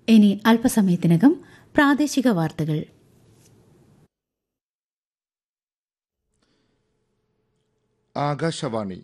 ഇനി അല്പസമയത്തിനകം പ്രാദേശിക വാർത്തകൾ ആകാശവാണി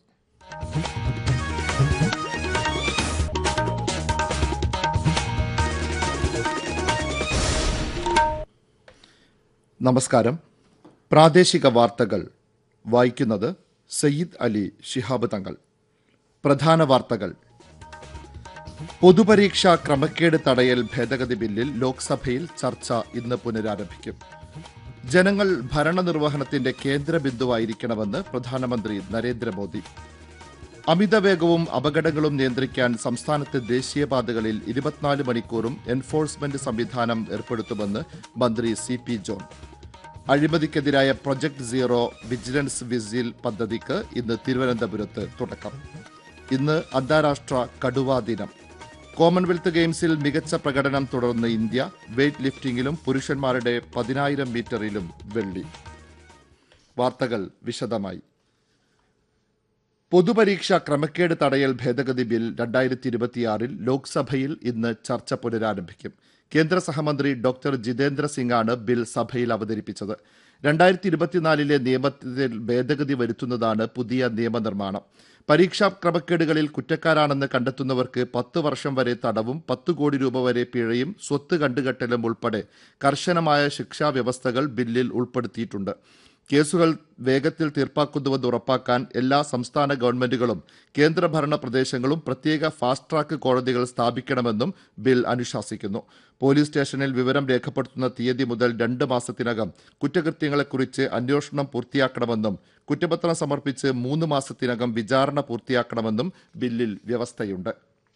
നമസ്കാരം പ്രാദേശിക വാർത്തകൾ വായിക്കുന്നത് സയ്യിദ് അലി ശിഹാബ് തങ്ങൾ പ്രധാന വാർത്തകൾ പൊതുപരീക്ഷാ ക്രമക്കേട് തടയൽ ഭേദഗതി ബില്ലിൽ ലോക്സഭയിൽ ചർച്ച ഇന്ന് പുനരാരംഭിക്കും ജനങ്ങൾ ഭരണനിർവഹണത്തിന്റെ കേന്ദ്ര ബിന്ദുവായിരിക്കണമെന്ന് പ്രധാനമന്ത്രി നരേന്ദ്രമോദി അമിതവേഗവും അപകടങ്ങളും നിയന്ത്രിക്കാൻ സംസ്ഥാനത്തെ ദേശീയപാതകളിൽ ഇരുപത്തിനാല് മണിക്കൂറും എൻഫോഴ്സ്മെന്റ് സംവിധാനം ഏർപ്പെടുത്തുമെന്ന് മന്ത്രി സി പി ജോൺ അഴിമതിക്കെതിരായ പ്രൊജക്ട് സീറോ വിജിലൻസ് വിസിൽ പദ്ധതിക്ക് ഇന്ന് തിരുവനന്തപുരത്ത് തുടക്കം ഇന്ന് അന്താരാഷ്ട്ര കടുവാ ദിനം കോമൺവെൽത്ത് ഗെയിംസിൽ മികച്ച പ്രകടനം തുടർന്ന് ഇന്ത്യ വെയ്റ്റ് ലിഫ്റ്റിംഗിലും പുരുഷന്മാരുടെ പതിനായിരം മീറ്ററിലും വെള്ളി വാർത്തകൾ വിശദമായി പൊതുപരീക്ഷാ ക്രമക്കേട് തടയൽ ഭേദഗതി ബിൽ രണ്ടായിരത്തി ഇരുപത്തിയാറിൽ ലോക്സഭയിൽ ഇന്ന് ചർച്ച പുനരാരംഭിക്കും കേന്ദ്ര സഹമന്ത്രി ഡോക്ടർ ജിതേന്ദ്ര സിംഗാണ് ബിൽ സഭയിൽ അവതരിപ്പിച്ചത് രണ്ടായിരത്തി ഇരുപത്തിനാലിലെ നിയമത്തിൽ ഭേദഗതി വരുത്തുന്നതാണ് പുതിയ നിയമനിർമ്മാണം പരീക്ഷാ ക്രമക്കേടുകളിൽ കുറ്റക്കാരാണെന്ന് കണ്ടെത്തുന്നവർക്ക് പത്ത് വർഷം വരെ തടവും പത്ത് കോടി രൂപ വരെ പിഴയും സ്വത്ത് കണ്ടുകെട്ടലും ഉൾപ്പെടെ കർശനമായ ശിക്ഷാ വ്യവസ്ഥകൾ ബില്ലിൽ ഉൾപ്പെടുത്തിയിട്ടുണ്ട് കേസുകൾ വേഗത്തിൽ തീർപ്പാക്കുന്നുവെന്ന് ഉറപ്പാക്കാൻ എല്ലാ സംസ്ഥാന ഗവൺമെന്റുകളും കേന്ദ്രഭരണ പ്രദേശങ്ങളും പ്രത്യേക ഫാസ്റ്റ് ട്രാക്ക് കോടതികൾ സ്ഥാപിക്കണമെന്നും ബിൽ അനുശാസിക്കുന്നു പോലീസ് സ്റ്റേഷനിൽ വിവരം രേഖപ്പെടുത്തുന്ന തീയതി മുതൽ രണ്ട് മാസത്തിനകം കുറ്റകൃത്യങ്ങളെക്കുറിച്ച് അന്വേഷണം പൂർത്തിയാക്കണമെന്നും കുറ്റപത്രം സമർപ്പിച്ച് മൂന്ന് മാസത്തിനകം വിചാരണ പൂർത്തിയാക്കണമെന്നും ബില്ലിൽ വ്യവസ്ഥയുണ്ട്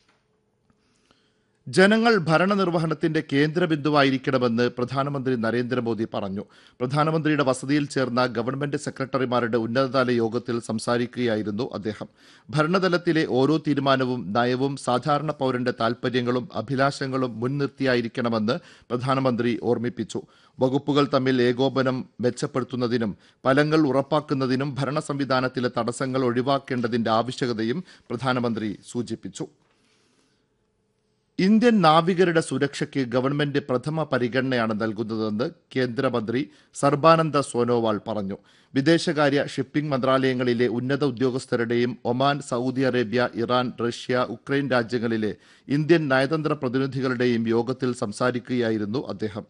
ജനങ്ങൾ ഭരണനിർവഹണത്തിന്റെ കേന്ദ്രബിന്ദുവായിരിക്കണമെന്ന് പ്രധാനമന്ത്രി നരേന്ദ്രമോദി പറഞ്ഞു പ്രധാനമന്ത്രിയുടെ വസതിയിൽ ചേർന്ന ഗവൺമെന്റ് സെക്രട്ടറിമാരുടെ ഉന്നതതല യോഗത്തിൽ സംസാരിക്കുകയായിരുന്നു അദ്ദേഹം ഭരണതലത്തിലെ ഓരോ തീരുമാനവും നയവും സാധാരണ പൌരന്റെ താൽപര്യങ്ങളും അഭിലാഷങ്ങളും മുൻനിർത്തിയായിരിക്കണമെന്ന് പ്രധാനമന്ത്രി ഓർമ്മിപ്പിച്ചു വകുപ്പുകൾ തമ്മിൽ ഏകോപനം മെച്ചപ്പെടുത്തുന്നതിനും ഫലങ്ങൾ ഉറപ്പാക്കുന്നതിനും ഭരണ സംവിധാനത്തിലെ തടസ്സങ്ങൾ ഒഴിവാക്കേണ്ടതിന്റെ ആവശ്യകതയും പ്രധാനമന്ത്രി സൂചിപ്പിച്ചു ഇന്ത്യൻ നാവികരുടെ സുരക്ഷയ്ക്ക് ഗവൺമെന്റ് പ്രഥമ പരിഗണനയാണ് നൽകുന്നതെന്ന് കേന്ദ്രമന്ത്രി സർബാനന്ദ സോനോവാൾ പറഞ്ഞു വിദേശകാര്യ ഷിപ്പിംഗ് മന്ത്രാലയങ്ങളിലെ ഉന്നത ഉദ്യോഗസ്ഥരുടെയും Oman Saudi Arabia Iran Russia Ukraine രാജ്യങ്ങളിലെ ഇന്ത്യൻ നയതന്ത്ര പ്രതിനിധികളുടെയും യോഗത്തിൽ സംസാരിക്കുകയായിരുന്നു അദ്ദേഹം